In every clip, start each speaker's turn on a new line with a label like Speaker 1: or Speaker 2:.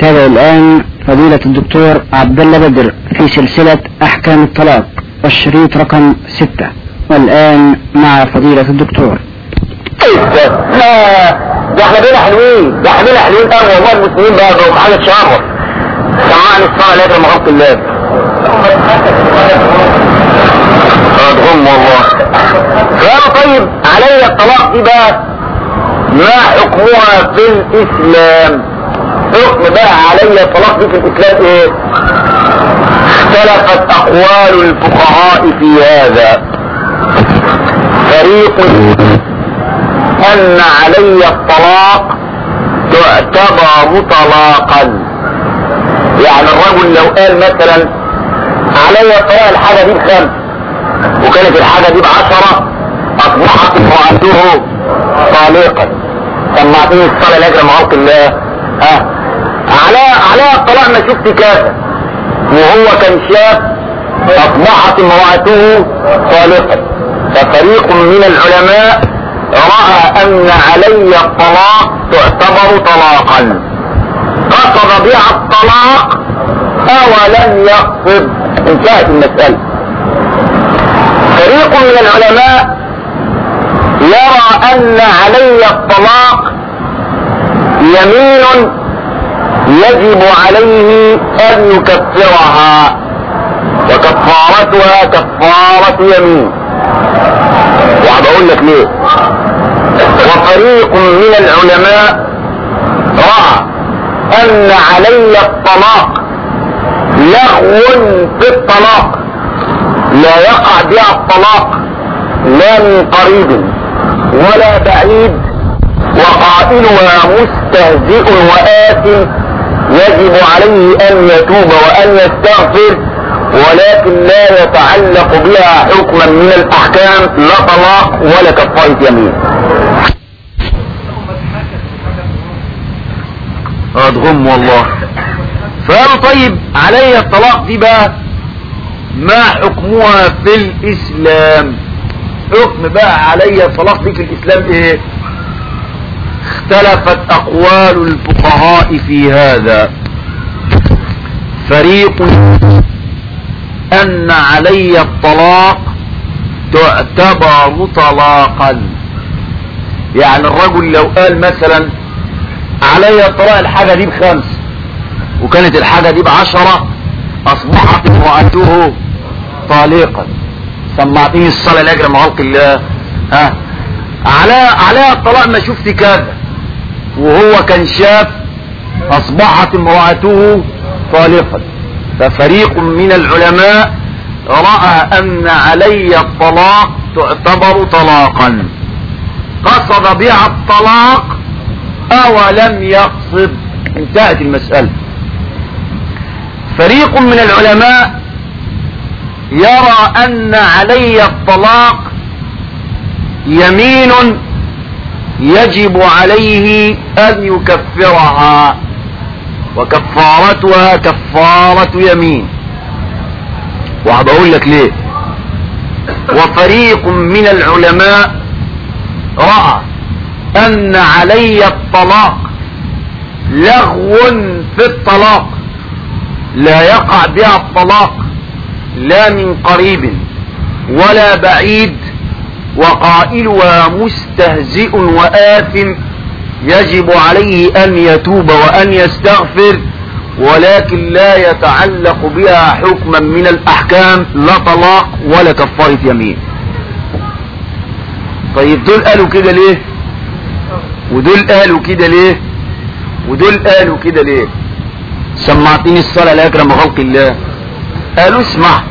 Speaker 1: يتابع الآن فضيلة الدكتور عبد الله بدر في سلسلة أحكام الطلاق والشريط رقم ستة والآن مع فضيلة الدكتور
Speaker 2: ده ده احنا بينا حلوين ده احنا بينا حلوين قوي والله المسلمين بقى بقوا حاجه تشرف سمعني الصلاه لا يكرم غلط الله ادهم والله قالوا طيب علي الطلاق دي بقى ما حكمها في الاسلام حكم بقى علي الطلاق دي في الاسلام ايه اختلفت اقوال الفقهاء في هذا فريق ان علي الطلاق تعتبر طلاقا يعني الرجل لو قال مثلا علي الطلاق الحاجة دي بخمس وكانت الحاجة دي بعشرة اصبحت امرأته طالقا سمعتني الصلاة لاجل معاق الله ها على على الطلاق ما شفت كذا وهو كان شاب اصبحت امرأته طالقا ففريق من العلماء رأى ان علي الطلاق تعتبر طلاقا قصد بها الطلاق او لم يقصد انتهت المسألة فريق من العلماء يرى ان علي الطلاق يمين يجب عليه ان يكفرها وكفارتها كفارة يمين وعد اقول لك ليه وفريق من العلماء رأى ان علي الطلاق لغو في الطلاق لا يقع بها الطلاق لا من قريب ولا بعيد وقائلها مستهزئ وآثم يجب عليه ان يتوب وان يستغفر ولكن لا يتعلق بها حكما من الاحكام لا طلاق ولا كفارة يمين اضغم والله فقالوا طيب علي الطلاق دي بقى ما حكمها في الاسلام حكم بقى علي الطلاق دي في الاسلام ايه اختلفت اقوال الفقهاء في هذا فريق ان علي الطلاق تعتبر طلاقا يعني الرجل لو قال مثلا علي الطلاق الحاجة دي بخمس وكانت الحاجة دي بعشرة اصبحت امرأته طالقا سمعتني الصلاة لاجل معلق الله ها على على الطلاق ما شفت كذا وهو كان شاب اصبحت امرأته طالقا ففريق من العلماء رأى ان علي الطلاق تعتبر طلاقا قصد بها الطلاق او لم يقصد انتهت المسألة فريق من العلماء يرى ان علي الطلاق يمين يجب عليه ان يكفرها وكفارتها كفارة يمين وهبقول لك ليه وفريق من العلماء رأى ان علي الطلاق لغو في الطلاق لا يقع بها الطلاق لا من قريب ولا بعيد وقائلها مستهزئ وآثم يجب عليه ان يتوب وان يستغفر ولكن لا يتعلق بها حكما من الاحكام لا طلاق ولا كفارة يمين طيب دول قالوا كده ليه ودول قالوا كده ليه ودول قالوا كده ليه سمعتني الصلاة لا يكرم خلق الله قالوا اسمع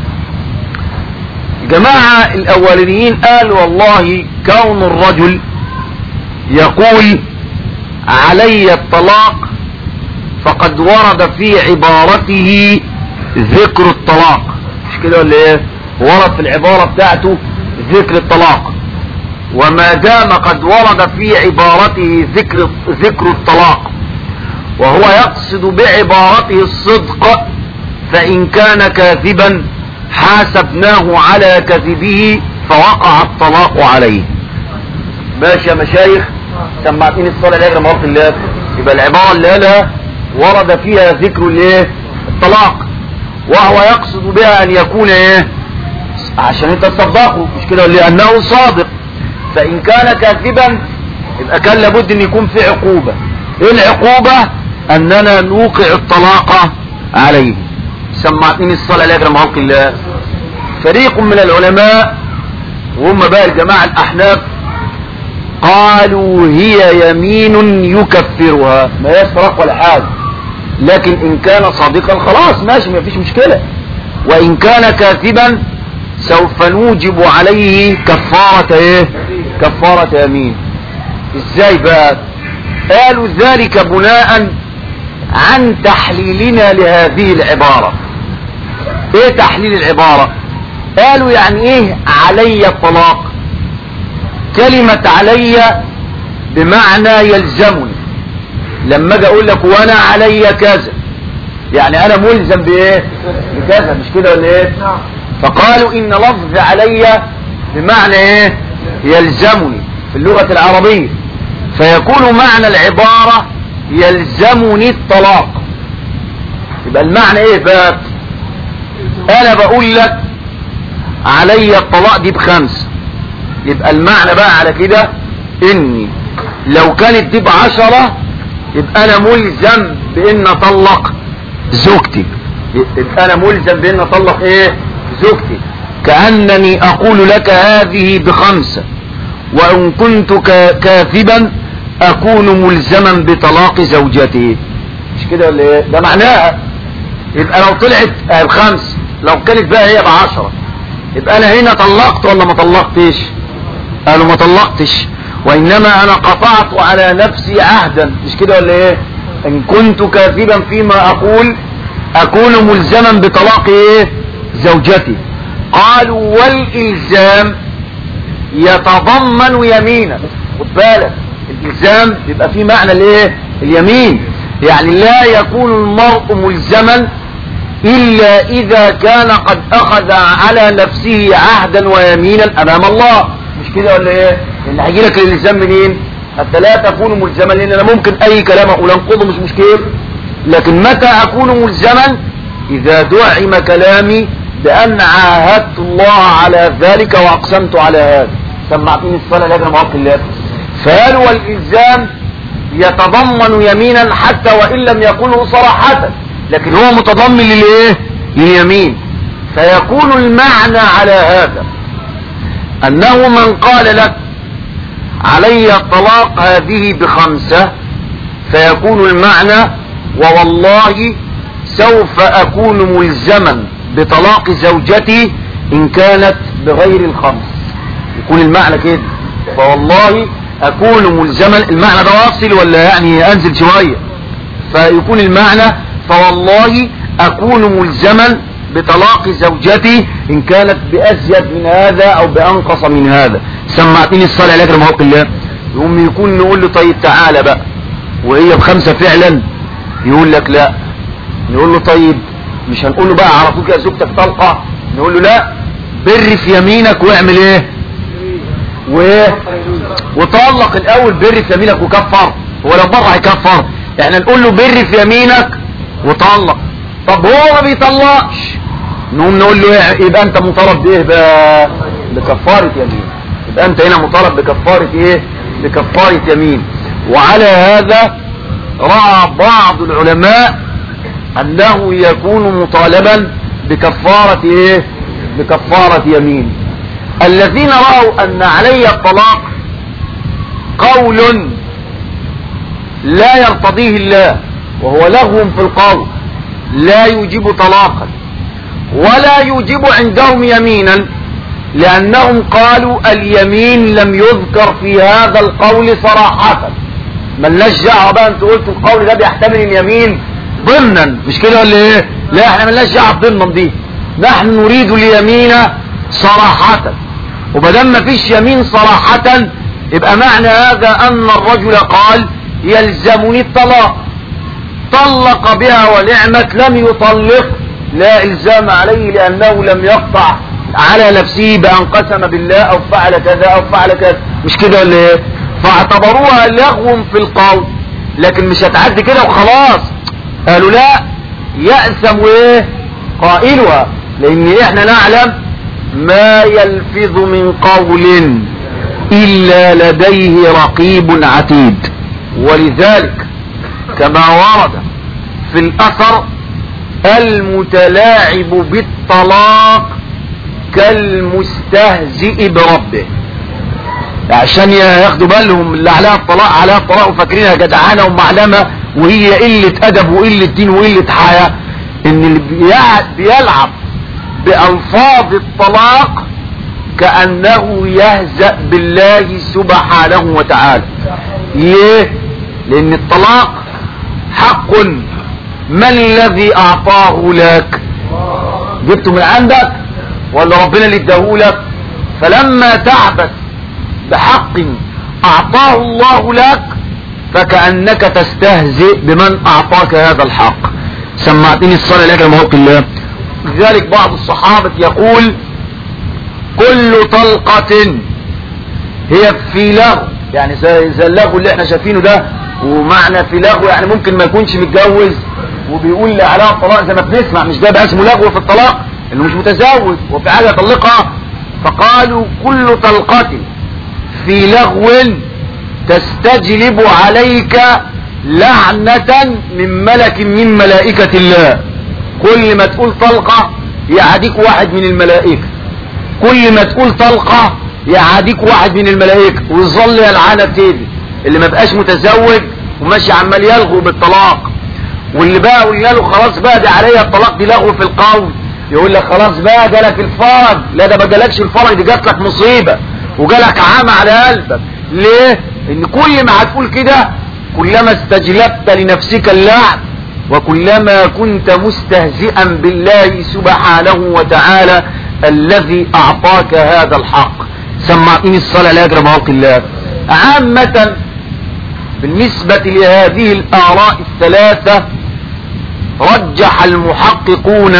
Speaker 2: جماعة الاولانيين قالوا والله كون الرجل يقول علي الطلاق فقد ورد في عبارته ذكر الطلاق مش كده ولا ايه ورد في العبارة بتاعته ذكر الطلاق وما دام قد ورد في عبارته ذكر ذكر الطلاق وهو يقصد بعبارته الصدق فإن كان كاذبا حاسبناه على كذبه فوقع الطلاق عليه ماشي يا مشايخ سمعتني الصلاة لاجل مرض الله يبقى العبارة اللي قالها ورد فيها ذكر الايه الطلاق وهو يقصد بها ان يكون ايه عشان انت تصدقه مش كده لانه صادق فان كان كاذبا يبقى كان لابد ان يكون في عقوبة ايه العقوبة اننا نوقع الطلاق عليه سمعتني الصلاة لا يجرم خلق الله فريق من العلماء وهم بقى الجماعة الاحناف قالوا هي يمين يكفرها ما يسرق ولا حاجة لكن ان كان صادقا خلاص ماشي ما فيش مشكلة وان كان كاذبا سوف نوجب عليه كفارة ايه كفارة يمين ازاي بقى قالوا ذلك بناء عن تحليلنا لهذه العبارة ايه تحليل العبارة قالوا يعني ايه علي الطلاق كلمة علي بمعنى يلزمني لما اجي اقول لك وانا علي كذا يعني انا ملزم بايه بكذا مش كده ولا ايه فقالوا ان لفظ علي بمعنى ايه يلزمني في اللغة العربية فيكون معنى العبارة يلزمني الطلاق يبقى المعنى ايه بقى انا بقول لك علي الطلاق دي بخمسة يبقى المعنى بقى على كده اني لو كانت دي بعشرة يبقى انا ملزم بان اطلق زوجتي يبقى انا ملزم بان اطلق ايه زوجتي كأنني اقول لك هذه بخمسة وان كنت كاذبا اكون ملزما بطلاق زوجتي مش كده ولا ايه ده معناها يبقى لو طلعت الخمس لو كانت بقى هي بعشرة يبقى انا هنا طلقت ولا ما طلقتش قالوا ما طلقتش وانما انا قطعت على نفسي عهدا مش كده ولا ايه ان كنت كاذبا فيما اقول اكون ملزما بطلاق ايه زوجتي قالوا والالزام يتضمن يمينا خد بالك الالزام يبقى فيه معنى الايه اليمين يعني لا يكون المرء ملزما الا اذا كان قد اخذ على نفسه عهدا ويمينا امام الله مش كده ولا ايه لان هيجي لك الالزام منين حتى لا تكون ملزما لان انا ممكن اي كلام اقول انقضه مش مشكله لكن متى اكون ملزما اذا دعم كلامي بان عاهدت الله على ذلك واقسمت على هذا سمعتني الصلاه لاجل مواقف الله فهل والالزام يتضمن يمينا حتى وان لم يقله صراحه لكن هو متضمن للايه لليمين فيكون المعنى على هذا انه من قال لك علي الطلاق هذه بخمسة فيكون المعنى ووالله سوف اكون ملزما بطلاق زوجتي ان كانت بغير الخمس يكون المعنى كده فوالله اكون ملزما المعنى ده واصل ولا يعني انزل شوية فيكون المعنى فوالله اكون ملزما بطلاق زوجتي ان كانت بازيد من هذا او بانقص من هذا سمعتني الصلاة لك الموقع الله يقوم يكون نقول له طيب تعالى بقى وهي بخمسة فعلا يقول لك لا نقول له طيب مش هنقول له بقى على طول كده زوجتك طلقة نقول له لا بر في يمينك واعمل ايه وايه وطلق الاول بر في يمينك وكفر هو لو بره هيكفر احنا نقول له بر في يمينك وطلق طب هو ما بيطلقش نقوم نقول له إيه؟ يبقى انت مطالب بايه بقى بكفارة يمين يبقى انت هنا مطالب بكفارة ايه بكفارة يمين وعلى هذا رأى بعض العلماء انه يكون مطالبا بكفارة ايه بكفارة يمين الذين رأوا ان علي الطلاق قول لا يرتضيه الله وهو لغو في القول لا يجيب طلاقا ولا يجيب عندهم يمينا لأنهم قالوا اليمين لم يذكر في هذا القول صراحة ملناش دعوه بقى انت قلت القول ده بيحتمل اليمين ضمنا مش كده ولا ايه لا احنا ملناش دعوه ضمنا دي نحن نريد اليمين صراحة وبدل ما فيش يمين صراحة يبقى معنى هذا ان الرجل قال يلزمني الطلاق طلق بها ونعمت لم يطلق لا الزام عليه لانه لم يقطع على نفسه بان قسم بالله او فعل كذا او فعل كذا مش كده ولا ايه فاعتبروها لغو في القول لكن مش هتعدي كده وخلاص قالوا لا يأسم ايه قائلها لان احنا نعلم ما يلفظ من قول الا لديه رقيب عتيد ولذلك كما ورد في الاثر المتلاعب بالطلاق كالمستهزئ بربه عشان ياخدوا بالهم اللي عليها الطلاق عليها الطلاق وفاكرينها جدعانه ومعلمه وهي قله ادب وقله دين وقله حياه ان اللي بيع- بيلعب بألفاظ الطلاق كأنه يهزأ بالله سبحانه وتعالى ليه لأن الطلاق حق من الذي أعطاه لك جبته من عندك ولا ربنا اللي اداهولك فلما تعبث بحق أعطاه الله لك فكأنك تستهزئ بمن أعطاك هذا الحق سمعتني الصلاة لك الموقع الله لذلك بعض الصحابة يقول كل طلقة هي في لغو يعني زي زي اللغو اللي احنا شايفينه ده ومعنى في لغو يعني ممكن ما يكونش متجوز وبيقول عليها الطلاق زي ما بنسمع مش ده بقى اسمه لغو في الطلاق انه مش متزوج وفي حاجه يطلقها فقالوا كل طلقة في لغو تستجلب عليك لعنة من ملك من ملائكة الله كل ما تقول طلقة يعاديك واحد من الملائكة كل ما تقول طلقة يعاديك واحد من الملائكة ويظل يلعنة تيجي اللي ما بقاش متزوج وماشي عمال يلغو بالطلاق واللي بقى قلنا له خلاص بقى دي عليا الطلاق دي لغو في القول يقول لك خلاص بقى جالك الفرج لا ده ما جالكش الفرج دي جات لك مصيبة وجالك عام على قلبك ليه ان كل ما هتقول كده كلما استجلبت لنفسك اللعن وكلما كنت مستهزئا بالله سبحانه وتعالى الذي اعطاك هذا الحق سمعتني الصلاة لا يجرى موقع الله عامة بالنسبة لهذه الآراء الثلاثة رجح المحققون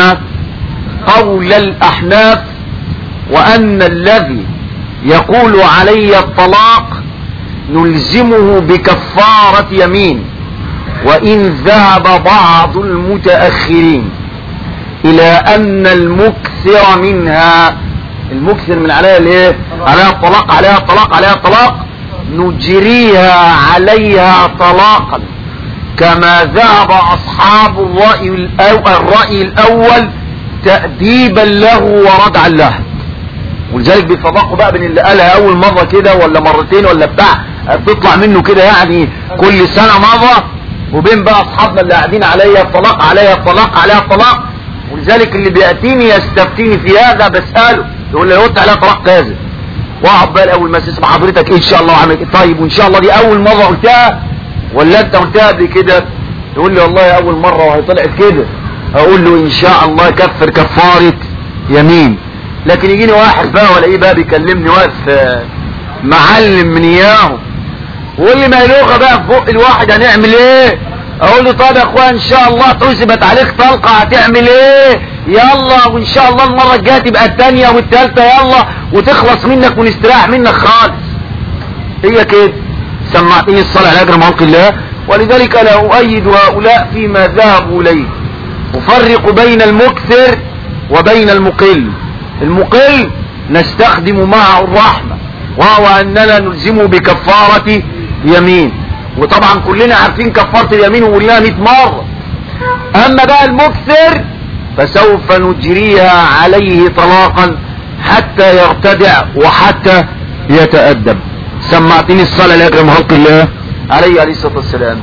Speaker 2: قول الأحناف وأن الذي يقول علي الطلاق نلزمه بكفارة يمين وإن ذهب بعض المتأخرين إلى أن المكثر منها المكثر من عليها الايه عليها الطلاق عليها الطلاق عليها الطلاق نجريها عليها طلاقا كما ذهب أصحاب الرأي الأول, الرأي الأول تأديبا له وردعا له ولذلك بيفرقوا بقى بين اللي قالها أول مرة كده ولا مرتين ولا بتاع تطلع منه كده يعني كل سنة مرة وبين بقى أصحابنا اللي قاعدين عليا الطلاق عليا الطلاق عليا الطلاق ولذلك اللي بيأتيني يستفتيني في هذا بسأله يقول لي قلت عليها طلاق كاذب واقعد بقى اول ما تسمع حضرتك ايه ان شاء الله عملت إيه؟ طيب وان شاء الله دي اول مرة قلتها ولا انت قلتها قبل كده يقول لي والله اول مرة وهي طلعت كده اقول له ان شاء الله كفر كفارة يمين لكن يجيني واحد بقى ولا ايه بقى بيكلمني واقف آه، معلم من اياهم ويقول لي ما هي لغة بقى في بق الواحد هنعمل ايه اقول له طب يا اخويا ان شاء الله حسبت عليك طلقة هتعمل ايه يلا وان شاء الله المرة الجاية تبقى التانية والتالتة يلا وتخلص منك ونستريح منك خالص هي كده سمعتني الصلاة على اجر موقع الله ولذلك لا اؤيد هؤلاء فيما ذهبوا اليه افرق بين المكثر وبين المقل المقل نستخدم معه الرحمة وهو اننا نلزمه بكفارة يمين وطبعا كلنا عارفين كفارة اليمين وقلناها 100 مرة اما بقى المكثر فسوف نجريها عليه طلاقا حتى يرتدع وحتى يتأدب سمعتني الصلاة لأجل محق الله عليه عليه الصلاة والسلام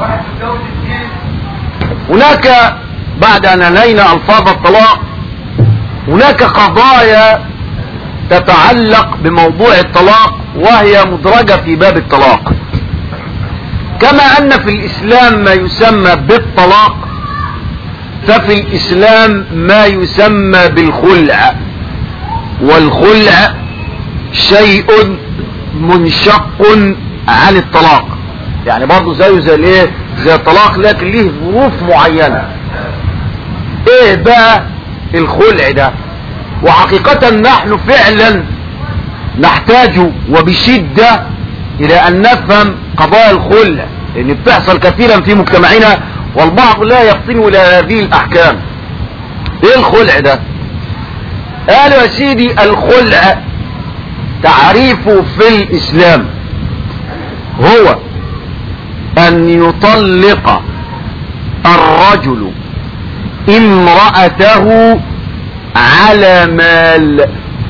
Speaker 2: هناك بعد أن أنهينا ألفاظ الطلاق هناك قضايا تتعلق بموضوع الطلاق وهي مدرجة في باب الطلاق كما أن في الإسلام ما يسمى بالطلاق ففي الإسلام ما يسمى بالخلع والخلع شيء منشق عن الطلاق يعني برضه زيه زي الايه زي الطلاق لكن ليه ظروف معينة ايه بقى الخلع ده وحقيقة نحن فعلا نحتاج وبشدة الى ان نفهم قضايا الخلع لان بتحصل كثيرا في مجتمعنا والبعض لا يفطن الى هذه الاحكام ايه الخلع ده قالوا يا سيدي الخلع تعريفه في الاسلام هو ان يطلق الرجل امرأته على مال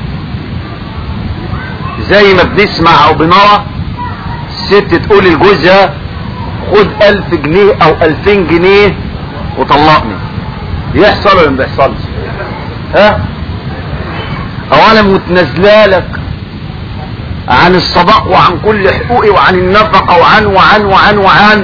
Speaker 2: زي ما بنسمع او بنرى الست تقول لجوزها خد الف جنيه او الفين جنيه وطلقني يحصل ولا ما بيحصلش ها اولا متنازله لك عن الصداق وعن كل حقوقي وعن النفقه وعن وعن وعن وعن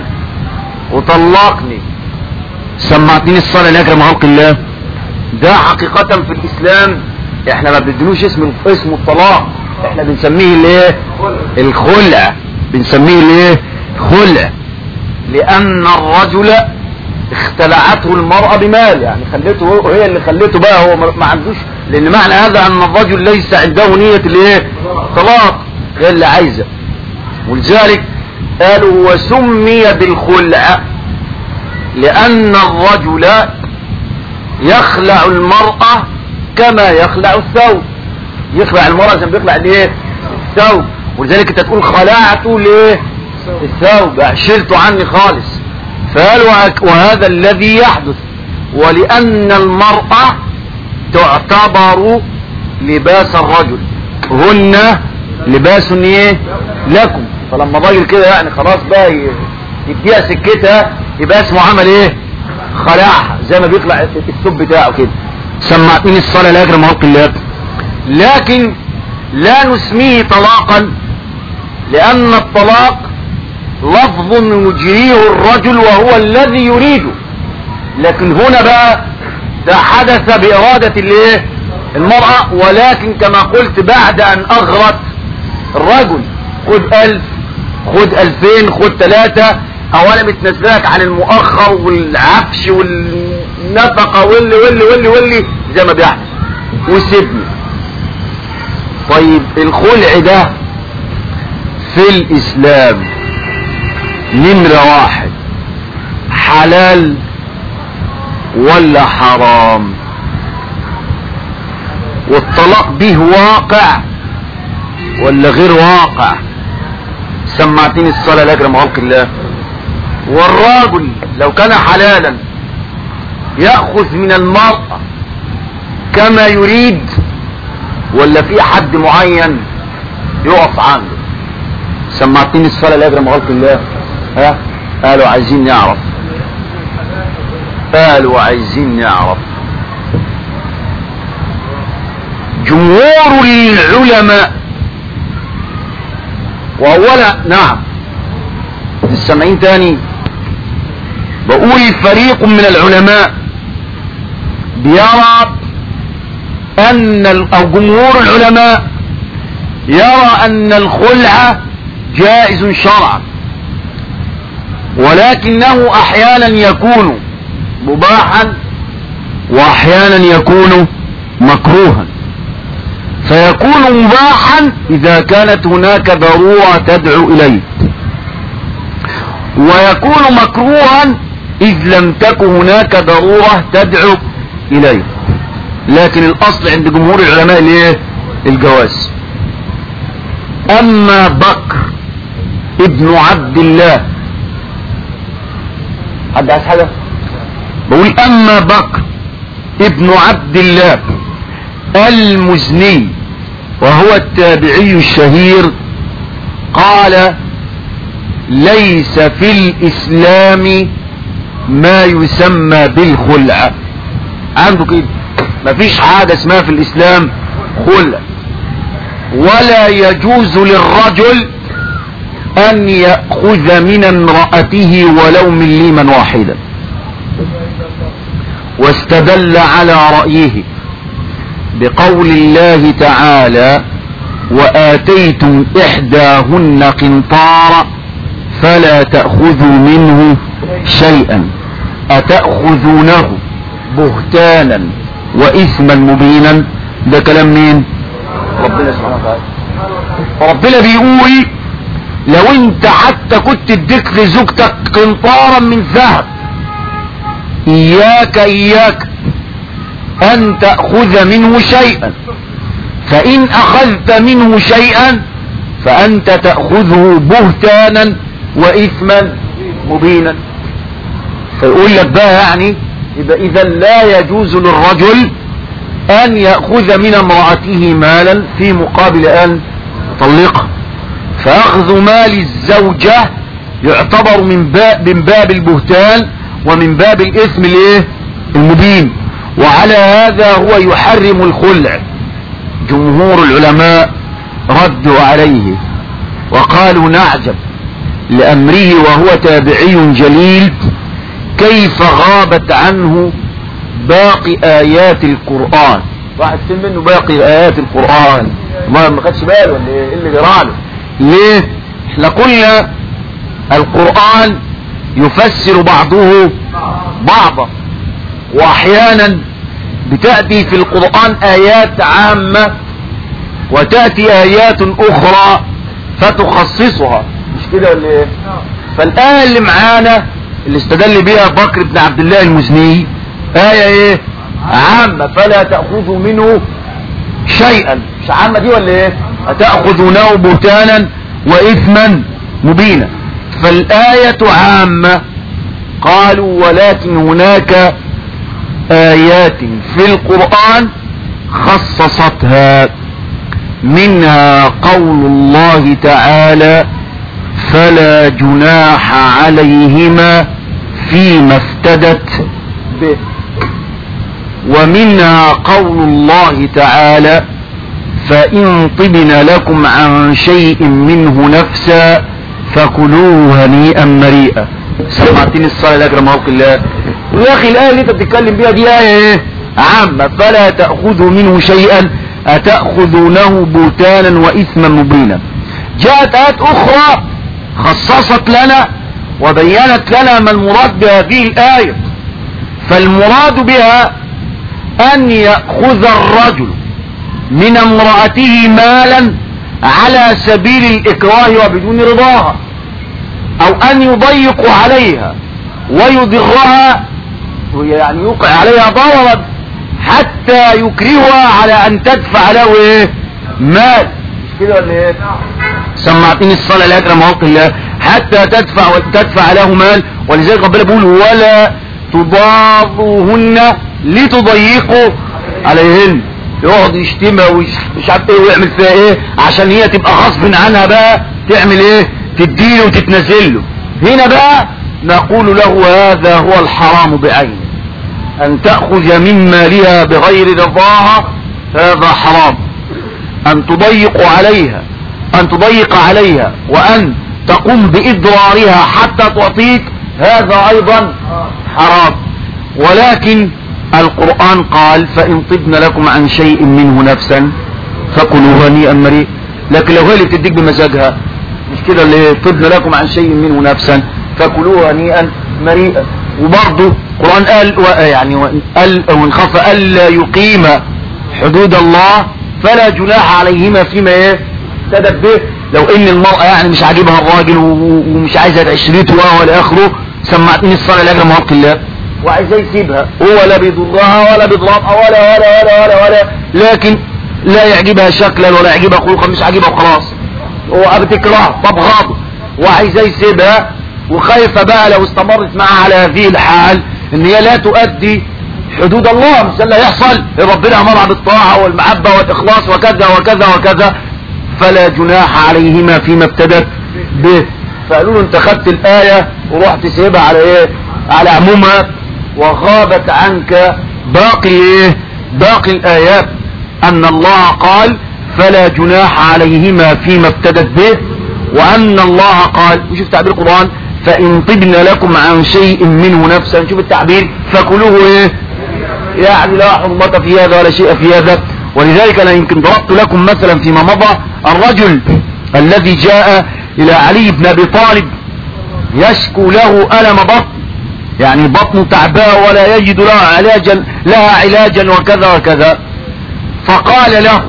Speaker 2: وطلقني سمعتني الصلاه لاجل خلق الله ده حقيقه في الاسلام احنا ما بندلوش اسم اسم الطلاق احنا بنسميه الايه الخلع بنسميه الايه خلع لان الرجل اختلعته المرأة بمال يعني خليته هي اللي خليته بقى هو ما عندوش لان معنى هذا ان الرجل ليس عنده نية الايه طلاق هي اللي عايزة ولذلك قالوا وسمي بالخلع لان الرجل يخلع المرأة كما يخلع الثوب يخلع المرأة زي ما بيخلع الايه الثوب ولذلك انت تقول خلعته ليه الثوب شلته عني خالص فقالوا وهذا الذي يحدث ولأن المرأة تعتبر لباس الرجل هن لباس ايه لكم فلما الراجل كده يعني خلاص بقى يديها سكتها يبقى اسمه عمل ايه خلعها زي ما بيطلع الثوب بتاعه كده سمعتني الصلاة لاجل مرق الله لكن لا نسميه طلاقا لأن الطلاق لفظ يجريه الرجل وهو الذي يريده لكن هنا بقى ده حدث بإرادة الايه المرأة ولكن كما قلت بعد أن أغرت الرجل خد ألف خد ألفين خد ثلاثة أولا بتنزلك عن المؤخر والعفش والنفقة واللي واللي واللي واللي زي ما بيحدث وسيبني طيب الخلع ده في الإسلام نمرة واحد حلال ولا حرام والطلاق به واقع ولا غير واقع سمعتني الصلاة لاجل خلق الله والراجل لو كان حلالا يأخذ من المرأة كما يريد ولا في حد معين يقف عنده سمعتني الصلاة لاجل خلق الله ها قالوا عايزين نعرف قالوا عايزين نعرف جمهور العلماء واولا نعم السمعين تاني بقول فريق من العلماء بيرى ان او جمهور العلماء يرى ان الخلع جائز شرعا ولكنه احيانا يكون مباحا واحيانا يكون مكروها فيكون مباحا اذا كانت هناك ضرورة تدعو اليه ويكون مكروها اذ لم تكن هناك ضرورة تدعو اليه لكن الاصل عند جمهور العلماء الايه الجواز اما بكر ابن عبد الله حد عايز حاجة بقول اما بكر ابن عبد الله المزني وهو التابعي الشهير قال ليس في الاسلام ما يسمى بالخلع عنده كده مفيش حاجة اسمها في الاسلام خلع ولا يجوز للرجل ان يأخذ من امرأته ولو مليما واحدا واستدل على رأيه بقول الله تعالى وآتيتم إحداهن قنطارا فلا تأخذوا منه شيئا أتأخذونه بهتانا وإثما مبينا ده كلام مين ربنا سبحانه وتعالى ربنا بيقول لو انت حتى كنت اديت لزوجتك قنطارا من ذهب
Speaker 3: إياك إياك أن تأخذ منه شيئا فإن أخذت منه شيئا فأنت تأخذه بهتانا وإثما مبينا فيقول لك بقى يعني إذا, إذا لا يجوز للرجل أن يأخذ من امرأته مالا في مقابل أن يطلقها فأخذ مال الزوجة يعتبر من باب, من باب البهتان ومن باب الإثم الايه المبين وعلى هذا هو يحرم الخلع جمهور العلماء ردوا عليه وقالوا نعجب لأمره وهو تابعي جليل كيف غابت عنه باقي آيات القرآن واحد سن منه باقي آيات القرآن ما ما خدش باله ولا ايه اللي جراله ليه احنا قلنا القرآن يفسر بعضه بعضا واحيانا بتأتي في القرآن آيات عامة وتأتي آيات أخرى فتخصصها مش كده ولا ايه فالآية اللي معانا اللي استدل بها بكر بن عبد الله المزني آية ايه عامة فلا تأخذوا منه شيئا مش عامة دي ولا ايه أتأخذونه بهتانا وإثما مبينا فالآية عامة قالوا ولكن هناك آيات في القرآن خصصتها منها قول الله تعالى فلا جناح عليهما فيما افتدت به ومنها قول الله تعالى فإن طبن لكم عن شيء منه نفسا فكلوه هنيئا مريئا سمعتني الصلاة الأكرم وفق الله يا أخي الآية اللي أنت بتتكلم بيها دي آية إيه؟ عامة فلا تأخذوا منه شيئا أتأخذونه بوتانا وإثما مبينا جاءت آيات أخرى خصصت لنا وبينت لنا ما المراد بهذه الآية فالمراد بها أن يأخذ الرجل من امرأته مالا على سبيل الإكراه وبدون رضاها أو أن يضيق عليها ويضرها يعني يوقع عليها ضررا حتى يكرهها على أن تدفع له إيه مال مش كده ولا إيه سمعتني الصلاة الأكرم وفق الله حتى تدفع تدفع له مال ولذلك ربنا بيقول ولا تضاروهن لتضيقوا عليهن يقعد يشتمها ومش عارف ايه ويعمل فيها ايه عشان هي تبقى غصب عنها بقى تعمل ايه تديله وتتنزل له هنا بقى نقول له هذا هو الحرام بعينه ان تأخذ من مالها بغير رضاها هذا حرام ان تضيق عليها ان تضيق عليها وان تقوم بإضرارها حتى تعطيك هذا ايضا حرام ولكن القرآن قال فإن طبن لكم عن شيء منه نفسا فكلوا هنيئا مريء لكن لو هي اللي بتديك بمزاجها مش كده اللي طبن لكم عن شيء منه نفسا فكلوه هنيئا مريئا وبرضه القرآن قال يعني قال وان خاف ألا يقيم حدود الله فلا جناح عليهما فيما ايه ابتدت به لو ان المرأة يعني مش عاجبها الراجل ومش عايزة تعشريته ولا اخره سمعتني الصلاة لاجل موقع الله وعايزاه يسيبها هو لا بيضرها ولا بيضربها ولا ولا ولا ولا ولا لكن لا يعجبها شكلا ولا يعجبها خلقا مش عاجبها وخلاص هو بتكره تبغضه وعايزاه يسيبها وخايفة بقى لو استمرت معها على هذه الحال ان هي لا تؤدي حدود الله مش اللي هيحصل ربنا امرها بالطاعة والمحبة والاخلاص وكذا وكذا وكذا فلا جناح عليهما فيما ابتدت به فقالوا له انت خدت الآية ورحت سيبها على ايه على عمومها وغابت عنك باقي ايه باقي الايات ان الله قال فلا جناح عليهما فيما ابتدت به وان الله قال وشوف تعبير القرآن فان طبن لكم عن شيء منه نفسا شوف التعبير فكلوه ايه يعني لا حرمة في هذا ولا شيء في هذا ولذلك انا يمكن ضربت لكم مثلا فيما مضى الرجل الذي جاء الى علي بن ابي طالب يشكو له الم بطن يعني بطن تعباه ولا يجد لها علاجا لها علاجا وكذا وكذا فقال له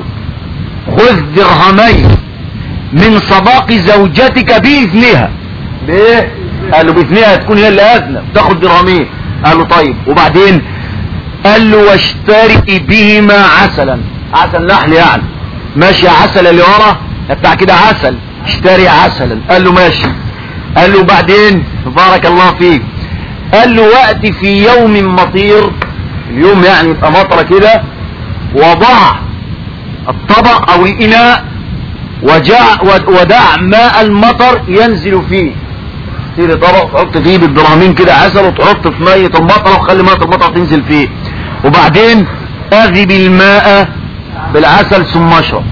Speaker 3: خذ درهمين من صداق زوجتك بإذنها بايه قال له بإذنها تكون هي اللي أذنب تاخد درهمين قال له طيب وبعدين قال له واشتري بهما عسلا عسل نحل يعني ماشي عسل اللي ورا بتاع كده عسل اشتري عسلا قال له ماشي قال له بعدين بارك الله فيك قال له وقت في يوم مطير اليوم يعني يبقى مطرة كده وضع الطبق او الاناء وجع ودع ماء المطر ينزل فيه تيجي طبق تحط فيه بالدرهمين كده عسل وتحط في مية المطر وخلي مية المطر تنزل فيه وبعدين اذب الماء بالعسل ثم اشرب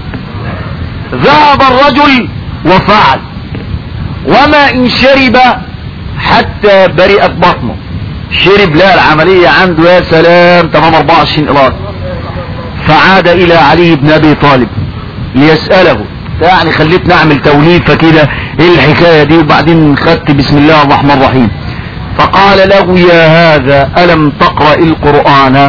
Speaker 3: ذهب الرجل وفعل وما ان شرب حتى برئت بطنه شرب لا العملية عنده يا سلام تمام 24 قراط فعاد الى علي بن ابي طالب ليسأله يعني خليتني اعمل توليفة كده ايه الحكاية دي وبعدين خدت بسم الله الرحمن الرحيم فقال له يا هذا ألم تقرأ القرآن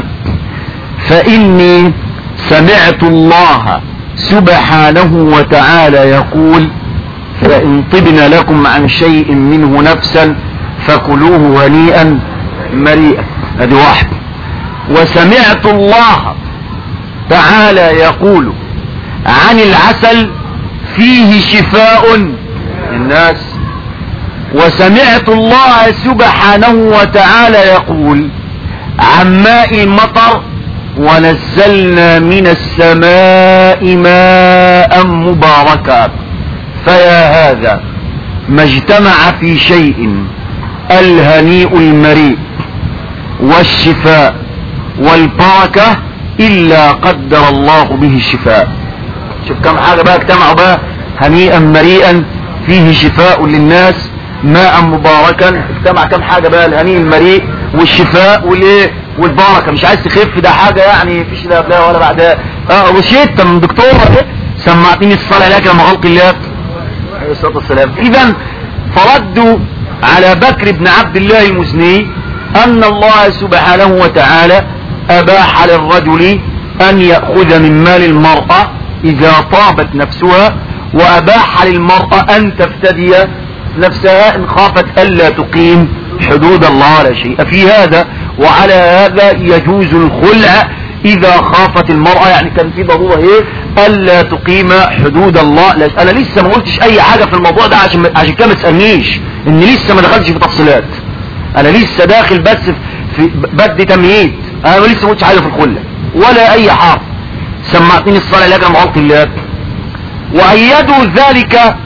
Speaker 3: فإني سمعت الله سبحانه وتعالى يقول فإن طبن لكم عن شيء منه نفسا فكلوه هنيئا مريئا هذه واحد وسمعت الله تعالى يقول عن العسل فيه شفاء للناس وسمعت الله سبحانه وتعالى يقول عن ماء المطر ونزلنا من السماء ماء مباركا فيا هذا ما اجتمع في شيء الهنيء المريء والشفاء والبركة إلا قدر الله به الشفاء شوف كم حاجة بقى اجتمعوا بقى هنيئا مريئا فيه شفاء للناس ماء مباركا اجتمع كم حاجة بقى الهنيء المريء والشفاء والايه والبركة مش عايز تخف ده حاجة يعني فيش لا قبلها ولا بعدها اه وشيت من دكتور ايه سمعتني الصلاة لك لما خلق الله عليه الصلاة والسلام اذا فردوا على بكر بن عبد الله المزني ان الله سبحانه وتعالى اباح للرجل ان يأخذ من مال المرأة اذا طابت نفسها واباح للمرأة ان تفتدي نفسها ان خافت الا تقيم حدود الله لا شيء في هذا وعلى هذا يجوز الخلع اذا خافت المرأة يعني كان في ضرورة ايه الا تقيم حدود الله لا انا لسه ما قلتش اي حاجة في الموضوع ده عشان عشان كده ما تسألنيش ان لسه ما دخلتش في تفصيلات انا لسه داخل بس في بدي تمهيد انا لسه ما قلتش حاجة في الخلع ولا اي حرف سمعتني الصلاة لك معلق الله وأيدوا ذلك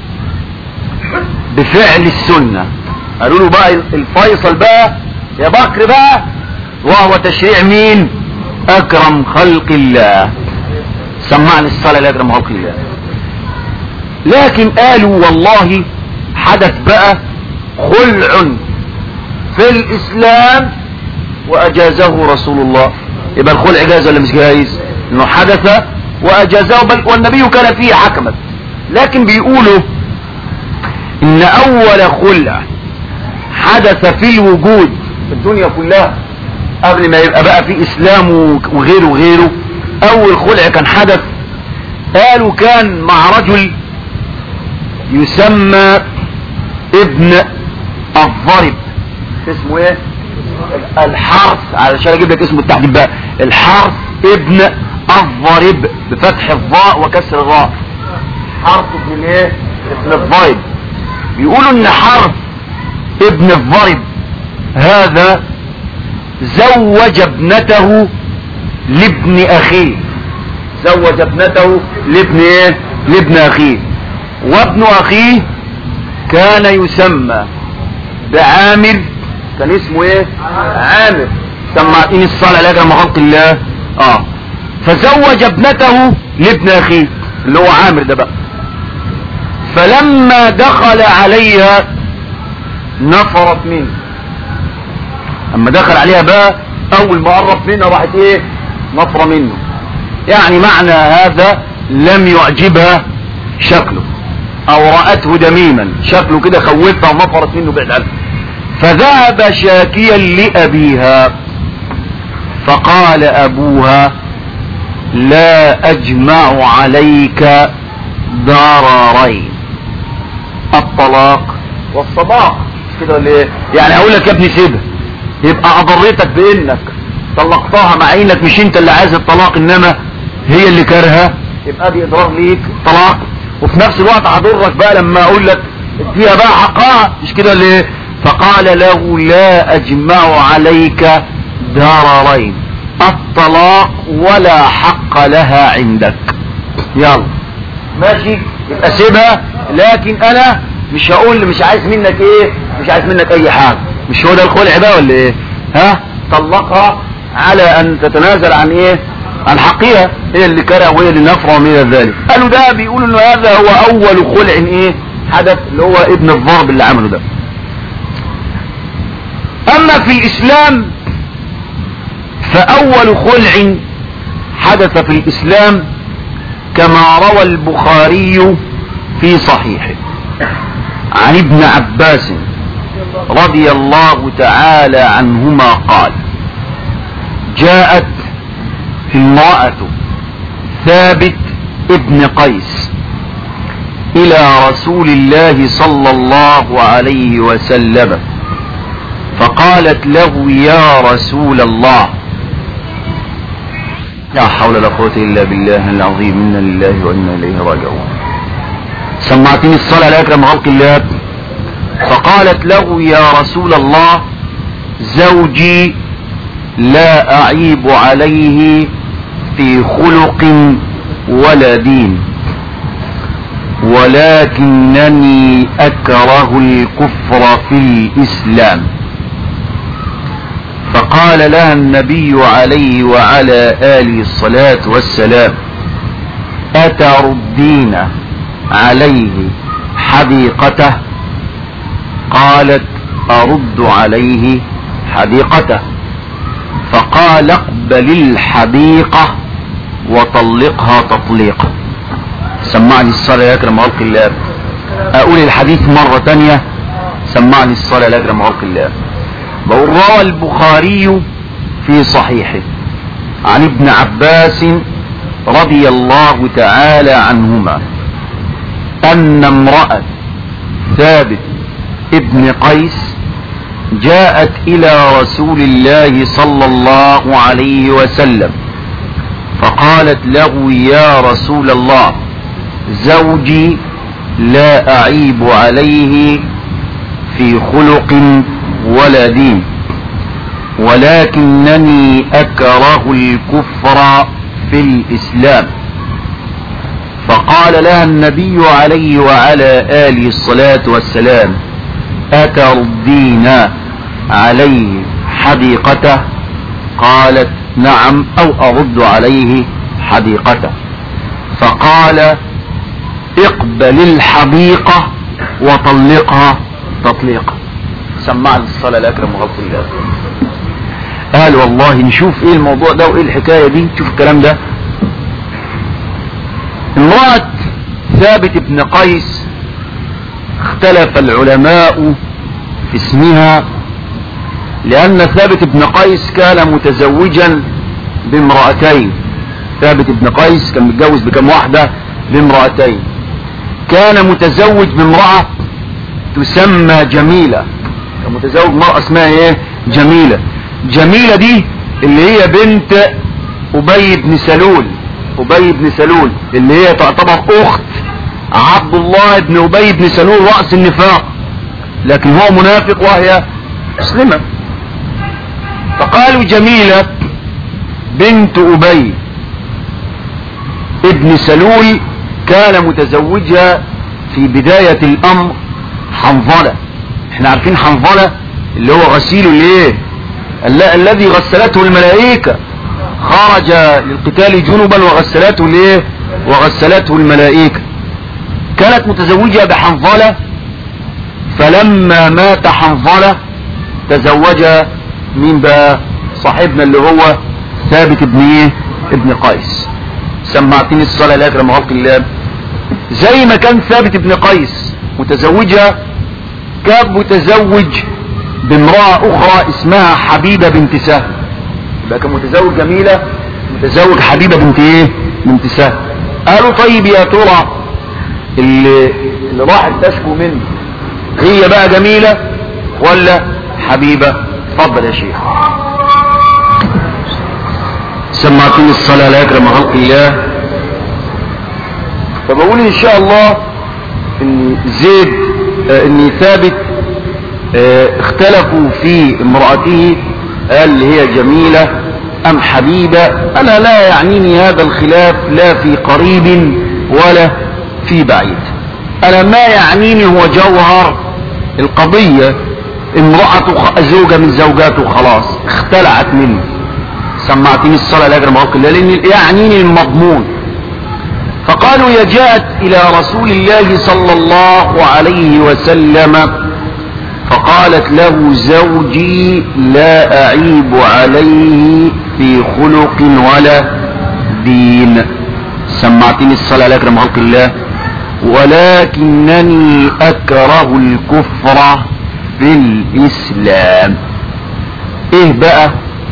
Speaker 3: بفعل السنة قالوا له بقى الفيصل بقى يا بكر بقى وهو تشريع مين أكرم خلق الله سمعني الصلاة لأكرم خلق الله لكن قالوا والله حدث بقى خلع في الإسلام وأجازه رسول الله يبقى الخلع جاز ولا مش جايز انه حدث واجازه بل والنبي كان فيه حكما لكن بيقولوا ان اول خلع حدث في الوجود في الدنيا كلها قبل ما يبقى بقى في اسلام وغيره وغيره اول خلع كان حدث قالوا كان مع رجل يسمى ابن الضرب اسمه ايه الحرث علشان اجيب لك اسمه التحديد بقى الحرث ابن الضرب بفتح الضاء وكسر الراء حرف ابن ايه ابن الضرب بيقولوا ان حرف ابن الضرب هذا زوج ابنته لابن اخيه زوج ابنته لابن ايه لابن اخيه وابن اخيه كان يسمى بعامر كان اسمه ايه عامر سمعتني الصلاة لك لما خلق الله اه فزوج ابنته لابن اخيه اللي هو عامر ده بقى فلما دخل عليها نفرت منه اما دخل عليها بقى اول ما قرب منها راحت ايه نفرة منه يعني معنى هذا لم يعجبها شكله او رأته دميما شكله كده خوفها ونفرت منه بعد عنه فذهب شاكيا لأبيها فقال أبوها لا أجمع عليك ضررين الطلاق والصداق كده ولا ايه يعني اقول لك يا ابني سيبها يبقى اضريتك بانك طلقتها مع انك مش انت اللي عايز الطلاق انما هي اللي كارهه يبقى دي اضرار ليك طلاق وفي نفس الوقت هضرك بقى لما اقول لك اديها بقى حقها مش كده ليه فقال له لا اجمع عليك ضررين الطلاق ولا حق لها عندك يلا ماشي يبقى سيبها لكن انا مش هقول مش عايز منك ايه مش عايز منك اي حاجه مش هو ده الخلع بقى ولا ايه ها طلقها على ان تتنازل عن ايه عن حقها هي اللي كره وهي اللي نفرة من ذلك قالوا ده بيقولوا انه هذا هو اول خلع ايه حدث اللي هو ابن الضرب اللي عمله ده اما في الاسلام فاول خلع حدث في الاسلام كما روى البخاري في صحيحه عن ابن عباس رضي الله تعالى عنهما قال جاءت امرأة ثابت ابن قيس الى رسول الله صلى الله عليه وسلم فقالت له يا رسول الله لا حول ولا قوة الا بالله العظيم انا لله وانا اليه راجعون سمعتني الصلاة على اكرم خلق الله فقالت له يا رسول الله زوجي لا اعيب عليه في خلق ولا دين ولكنني اكره الكفر في الاسلام فقال لها النبي عليه وعلى اله الصلاة والسلام اتردين عليه حديقته قالت ارد عليه حديقته فقال اقبل الحديقة وطلقها تطليقا سمعني الصلاة يا اكرم خلق الله اقول الحديث مرة تانية سمعني الصلاة يا اكرم خلق الله بقول روى البخاري في صحيحه عن ابن عباس رضي الله تعالى عنهما ان امرأة ثابت ابن قيس جاءت الى رسول الله صلى الله عليه وسلم فقالت له يا رسول الله زوجي لا اعيب عليه في خلق ولا دين ولكنني اكره الكفر في الاسلام فقال لها النبي عليه وعلى اله الصلاة والسلام اتردين عليه حديقته قالت نعم او ارد عليه حديقته فقال اقبل الحديقة وطلقها تطليقا سمعني الصلاة الاكرم وغلط الله قال والله نشوف ايه الموضوع ده وايه الحكاية دي شوف الكلام ده امرأة ثابت بن قيس اختلف العلماء في اسمها لان ثابت بن قيس كان متزوجا بامرأتين ثابت بن قيس كان متجوز بكم واحدة بامرأتين كان متزوج بامرأة تسمى جميلة كان متزوج امرأة اسمها ايه جميلة جميلة دي اللي هي بنت ابي بن سلول ابي بن سلول اللي هي تعتبر اخت عبد الله بن ابي بن سلول رأس النفاق لكن هو منافق وهي مسلمة فقالوا جميلة بنت ابي ابن سلول كان متزوجها في بداية الامر حنظلة احنا عارفين حنظلة اللي هو غسيل الايه الذي غسلته الملائكة خرج للقتال جنبا وغسلته الايه وغسلته الملائكة كانت متزوجة بحنظلة فلما مات حنظلة تزوج مين بقى صاحبنا اللي هو ثابت ابن ايه ابن قيس سمعتني الصلاة الاكرم خلق الله زي ما كان ثابت ابن قيس متزوجها كان متزوج بامرأة اخرى اسمها حبيبة بنت سهل يبقى كان متزوج جميلة متزوج حبيبة بنت ايه بنت سهل قالوا طيب يا ترى اللي, اللي راحت تشكو منه هي بقى جميلة ولا حبيبة اتفضل يا شيخ سمعتني الصلاة لا يكرم خلق الله فبقول ان شاء الله ان زيد آه، ان ثابت آه، اختلفوا في امرأته هل هي جميلة ام حبيبة انا لا يعنيني هذا الخلاف لا في قريب ولا في بعيد انا ما يعنيني هو جوهر القضية امرأة خ- زوجة من زوجاته خلاص اختلعت منه سمعتني الصلاة لا يكرم خلق الله لان يعنيني المضمون فقالوا يا جاءت الى رسول الله صلى الله عليه وسلم فقالت له زوجي لا اعيب عليه في خلق ولا دين سمعتني الصلاة لا يكرم خلق الله ولكنني اكره الكفر في الاسلام ايه بقى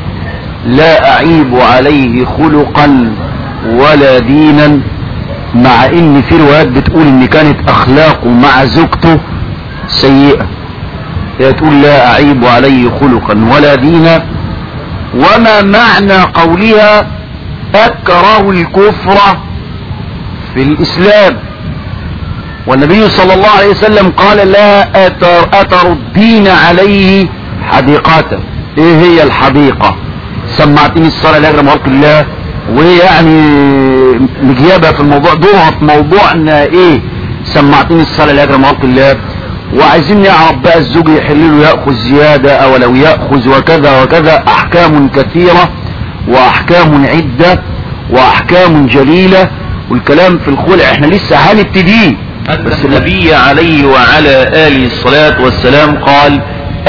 Speaker 3: لا اعيب عليه خلقا ولا دينا مع ان في روايات بتقول ان كانت اخلاقه مع زوجته سيئة هي تقول لا اعيب عليه خلقا ولا دينا وما معنى قولها اكره الكفر في الاسلام والنبي صلى الله عليه وسلم قال لا أتر, أتر الدين عليه حديقة ايه هي الحديقة سمعتني الصلاة لا يجرم خلق الله وهي يعني مجيابة في الموضوع دورها في موضوعنا ايه سمعتني الصلاة لا يجرم خلق الله وعايزين نعرف بقى الزوج يحل له يأخذ زيادة او لو يأخذ وكذا وكذا احكام كثيرة واحكام عدة واحكام جليلة والكلام في الخلع احنا لسه هنبتديه بس النبي عليه وعلى آله الصلاة والسلام قال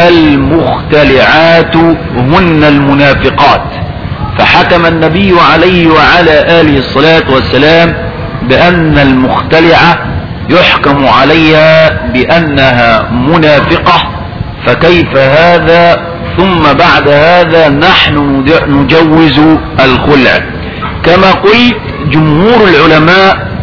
Speaker 3: المختلعات هن المنافقات فحكم النبي عليه وعلى آله الصلاة والسلام بأن المختلعة يحكم عليها بأنها منافقة فكيف هذا ثم بعد هذا نحن نجوز الخلع كما قلت جمهور العلماء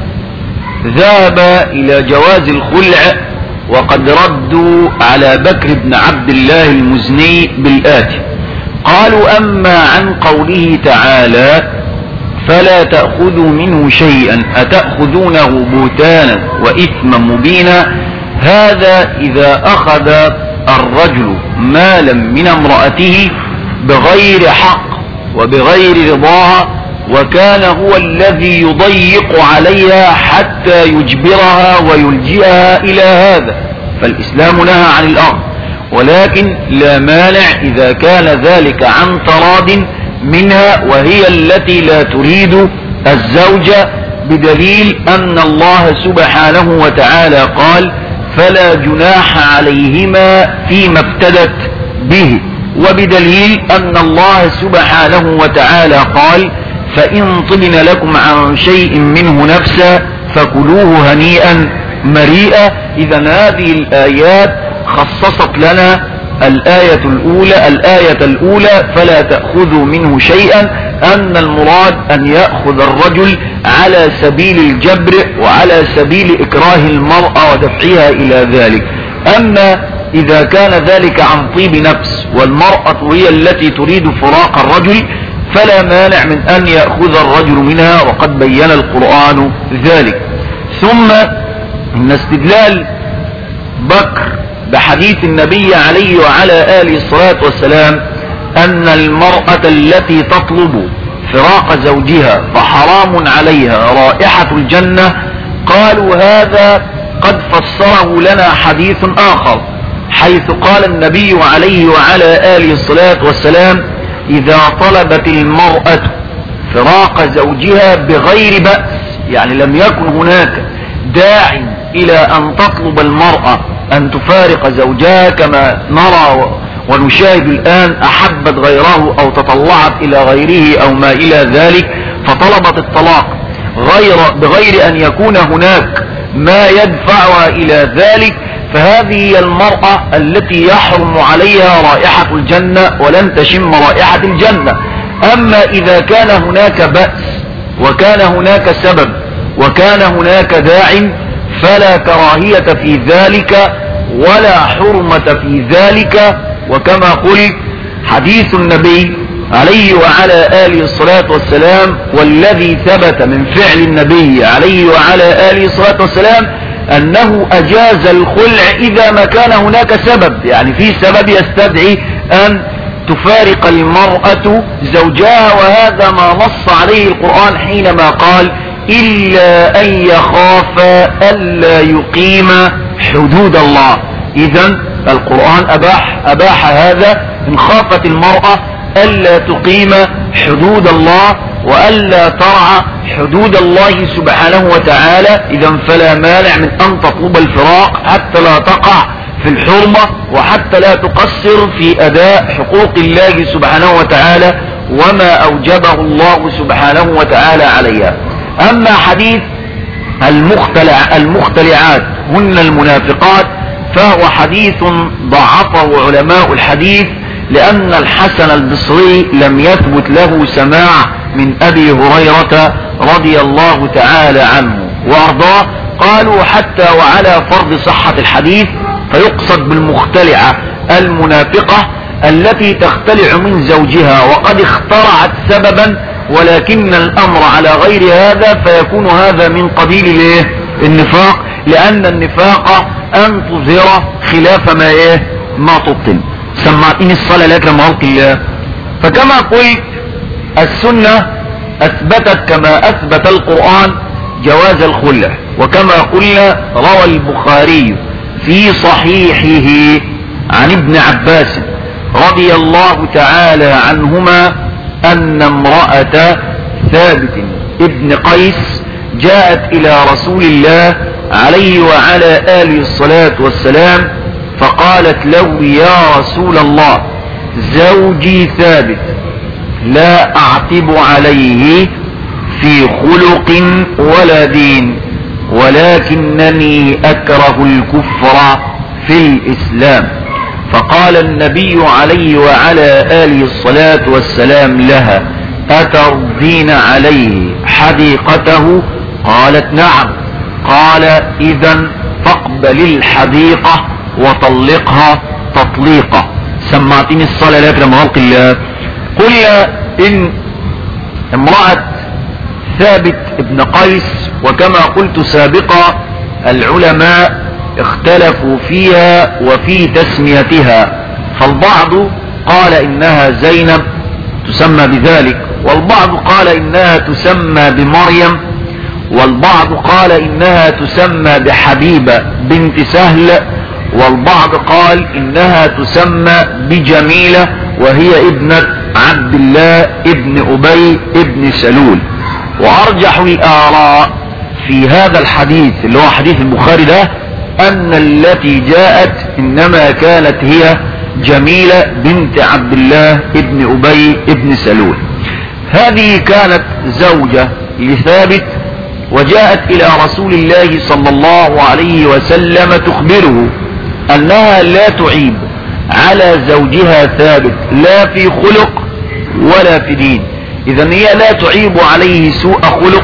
Speaker 3: ذهب الى جواز الخلع وقد ردوا على بكر بن عبد الله المزني بالآتي قالوا اما عن قوله تعالى فلا تأخذوا منه شيئا أتأخذونه بهتانا وإثما مبينا هذا إذا أخذ الرجل مالا من امرأته بغير حق وبغير رضاها وكان هو الذي يضيق عليها حتى يجبرها ويلجئها الى هذا فالاسلام نهى عن الارض ولكن لا مانع اذا كان ذلك عن تراض منها وهي التي لا تريد الزوجة بدليل ان الله سبحانه وتعالى قال فلا جناح عليهما فيما افتدت به وبدليل ان الله سبحانه وتعالى قال فإن طبن لكم عن شيء منه نفسا فكلوه هنيئا مريئا إذا هذه الآيات خصصت لنا الآية الأولى الآية الأولى فلا تأخذوا منه شيئا أن المراد أن يأخذ الرجل على سبيل الجبر وعلى سبيل إكراه المرأة ودفعها إلى ذلك أما إذا كان ذلك عن طيب نفس والمرأة هي التي تريد فراق الرجل فلا مانع من ان يأخذ الرجل منها وقد بين القرآن ذلك ثم ان استدلال بكر بحديث النبي عليه وعلى آله الصلاة والسلام ان المرأة التي تطلب فراق زوجها فحرام عليها رائحة الجنة قالوا هذا قد فسره لنا حديث اخر حيث قال النبي عليه وعلى آله الصلاة والسلام اذا طلبت المرأة فراق زوجها بغير بأس يعني لم يكن هناك داع الى ان تطلب المرأة ان تفارق زوجها كما نرى ونشاهد الان احبت غيره او تطلعت الى غيره او ما الى ذلك فطلبت الطلاق غير بغير ان يكون هناك ما يدفعها الى ذلك فهذه هي المرأة التي يحرم عليها رائحة الجنة ولن تشم رائحة الجنة اما اذا كان هناك بأس وكان هناك سبب وكان هناك داع فلا كراهية في ذلك ولا حرمة في ذلك وكما قلت حديث النبي عليه وعلى آله الصلاة والسلام والذي ثبت من فعل النبي عليه وعلى آله الصلاة والسلام أنه أجاز الخلع إذا ما كان هناك سبب يعني في سبب يستدعي أن تفارق المرأة زوجها وهذا ما نص عليه القرآن حينما قال إلا أن يخاف ألا يقيم حدود الله إذا القرآن أباح, أباح هذا إن خافت المرأة ألا تقيم حدود الله وألا ترعى حدود الله سبحانه وتعالى إذا فلا مانع من أن تطلب الفراق حتى لا تقع في الحرمة وحتى لا تقصر في أداء حقوق الله سبحانه وتعالى وما أوجبه الله سبحانه وتعالى عليها أما حديث المختلع المختلعات هن المنافقات فهو حديث ضعفه علماء الحديث لأن الحسن البصري لم يثبت له سماع من أبي هريرة رضي الله تعالى عنه وأرضاه قالوا حتى وعلى فرض صحة الحديث فيقصد بالمختلعة المنافقة التي تختلع من زوجها وقد اخترعت سببا ولكن الأمر على غير هذا فيكون هذا من قبيل الايه النفاق لأن النفاق أن تظهر خلاف ما ايه ما تبطن سمعتني الصلاة لك مرق الله فكما قلت السنة أثبتت كما أثبت القرآن جواز الخلع وكما قلنا روى البخاري في صحيحه عن ابن عباس رضي الله تعالى عنهما أن امرأة ثابت ابن قيس جاءت إلى رسول الله عليه وعلى آله الصلاة والسلام فقالت له يا رسول الله زوجي ثابت لا أعتب عليه في خلق ولا دين ولكنني أكره الكفر في الإسلام فقال النبي عليه وعلى آله الصلاة والسلام لها أترضين عليه حديقته قالت نعم قال إذا فاقبل الحديقة وطلقها تطليقا سمعتني الصلاة لك لما ألقي الله قل إن امرأة ثابت ابن قيس وكما قلت سابقا العلماء اختلفوا فيها وفي تسميتها فالبعض قال انها زينب تسمى بذلك والبعض قال انها تسمى بمريم والبعض قال انها تسمى بحبيبة بنت سهل والبعض قال انها تسمى بجميلة وهي ابنة عبد الله ابن ابي ابن سلول وارجح الاراء في هذا الحديث اللي هو حديث البخاري ده ان التي جاءت انما كانت هي جميلة بنت عبد الله ابن ابي ابن سلول هذه كانت زوجة لثابت وجاءت الى رسول الله صلى الله عليه وسلم تخبره انها لا تعيب على زوجها ثابت لا في خلق ولا في دين اذا هي لا تعيب عليه سوء خلق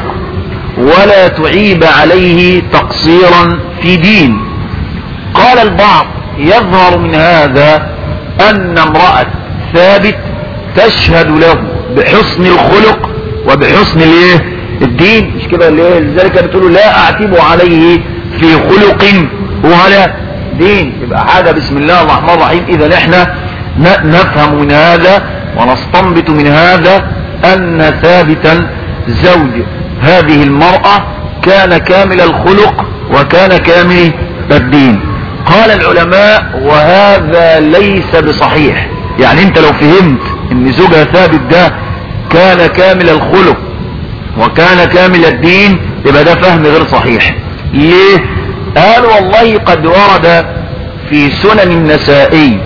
Speaker 3: ولا تعيب عليه تقصيرا في دين قال البعض يظهر من هذا ان امرأة ثابت تشهد له بحسن الخلق وبحسن الايه الدين مش كده ليه لذلك كانت تقول لا اعتب عليه في خلق ولا دين يبقى حاجة بسم الله الرحمن الرحيم اذا احنا نفهم من هذا ونستنبط من هذا ان ثابتا زوج هذه المرأة كان كامل الخلق وكان كامل الدين قال العلماء وهذا ليس بصحيح يعني انت لو فهمت ان زوجها ثابت ده كان كامل الخلق وكان كامل الدين يبقى ده فهم غير صحيح ليه قال والله قد ورد في سنن النسائي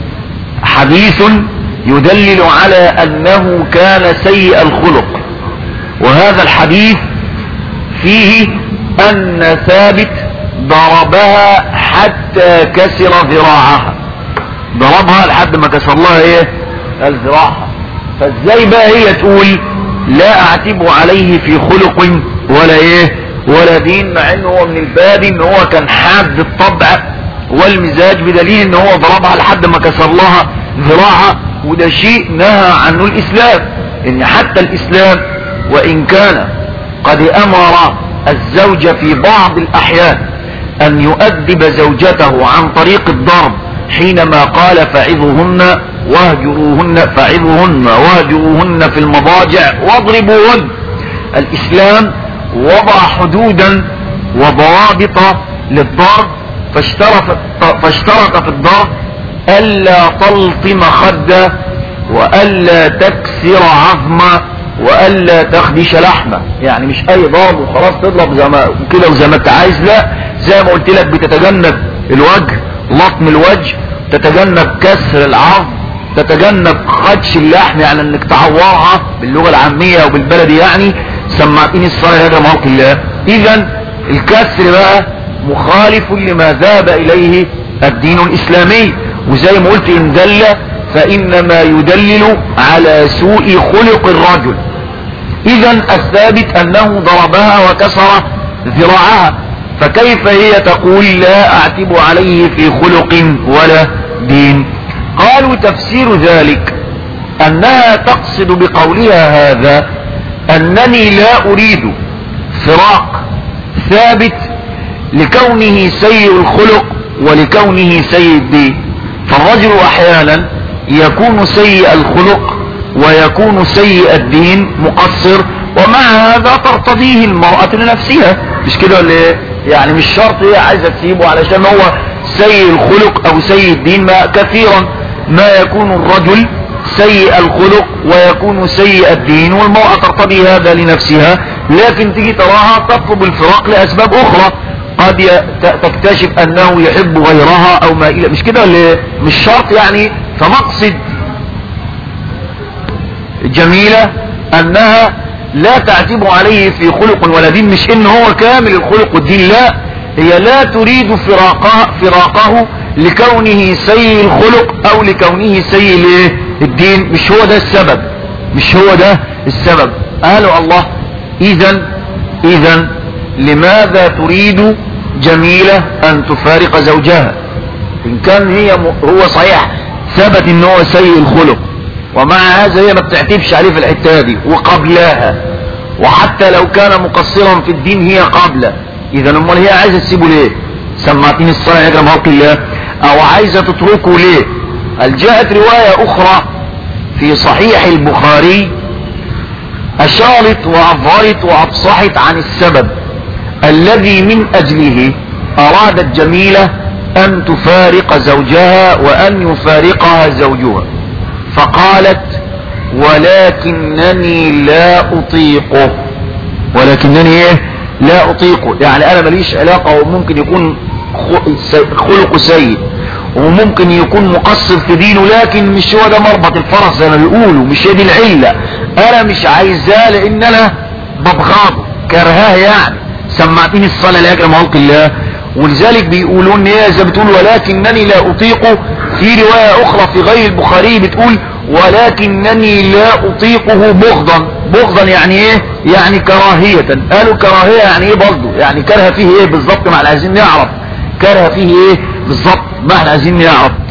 Speaker 3: حديث يدلل على انه كان سيء الخلق وهذا الحديث فيه ان ثابت ضربها حتى كسر ذراعها ضربها لحد ما كسر لها ايه الذراعها فازاي بقى هي تقول لا اعتب عليه في خلق ولا ايه ولا دين مع انه هو من الباب ان هو كان حاد الطبع والمزاج بدليل ان هو ضربها لحد ما كسر لها ذراعها وده شيء نهى عنه الاسلام ان حتى الاسلام وان كان قد امر الزوج في بعض الاحيان ان يؤدب زوجته عن طريق الضرب حينما قال فعظوهن واهجروهن فعظوهن واهجروهن في المضاجع واضربوهن الاسلام وضع حدودا وضوابط للضرب فاشترط, فاشترط في الضرب الا تلطم خده والا تكسر عظمه والا تخدش لحمه يعني مش اي ضرب وخلاص تضرب زي ما كده وزي ما انت عايز لا زي ما قلت لك بتتجنب الوجه لطم الوجه تتجنب كسر العظم تتجنب خدش اللحم يعني انك تعورها باللغه العاميه وبالبلدي يعني سمعتني الصلاه يا جماعه الله اذا الكسر بقى مخالف لما ذهب اليه الدين الاسلامي وزي ما قلت ان دل فانما يدلل على سوء خلق الرجل اذا الثابت انه ضربها وكسر ذراعها فكيف هي تقول لا اعتب عليه في خلق ولا دين قالوا تفسير ذلك انها تقصد بقولها هذا انني لا اريد فراق ثابت لكونه سيء الخلق ولكونه سيء الدين فالرجل احيانا يكون سيء الخلق ويكون سيء الدين مقصر ومع هذا ترتضيه المرأة لنفسها مش كده ولا ايه يعني مش شرط هي عايزة تسيبه علشان هو سيء الخلق او سيء الدين ما كثيرا ما يكون الرجل سيء الخلق ويكون سيء الدين والمرأة ترتضي هذا لنفسها لكن تيجي تراها تطلب الفراق لأسباب أخرى قد تكتشف أنه يحب غيرها أو ما إلى مش كده ولا مش شرط يعني فمقصد جميلة أنها لا تعتب عليه في خلق ولا دين مش إن هو كامل الخلق والدين لا هي لا تريد فراقه, فراقه لكونه سيء الخلق او لكونه سيء الدين مش هو ده السبب مش هو ده السبب قالوا الله اذا اذا لماذا تريد جميلة ان تفارق زوجها ان كان هي م... هو صحيح ثبت ان هو سيء الخلق ومع هذا هي ما بتعتبش عليه في الحته دي وقبلها وحتى لو كان مقصرا في الدين هي قبله اذا امال هي عايزه تسيبه ليه سمعتني الصلاه يا جماعه الله او عايزة تتركه ليه هل جاءت رواية اخرى في صحيح البخاري اشارت واظهرت وافصحت عن السبب الذي من اجله ارادت جميلة ان تفارق زوجها وان يفارقها زوجها فقالت ولكنني لا اطيقه ولكنني ايه لا اطيقه يعني انا ماليش علاقة وممكن يكون خلق سيء وممكن يكون مقصر في دينه لكن مش هو ده مربط الفرس زي ما بيقولوا مش هي دي العلة انا مش عايزاه لان انا ببغضه كرهاه يعني سمعتني الصلاة لاجل ملك الله ولذلك بيقولوا ان هي زي بتقول ولكنني لا اطيقه في رواية اخرى في غير البخاري بتقول ولكنني لا اطيقه بغضا بغضا يعني ايه يعني كراهية قالوا كراهية يعني ايه برضه يعني كره فيه ايه بالظبط ما احنا عايزين نعرف كره فيه ايه بالظبط ما احنا عايزين نعرف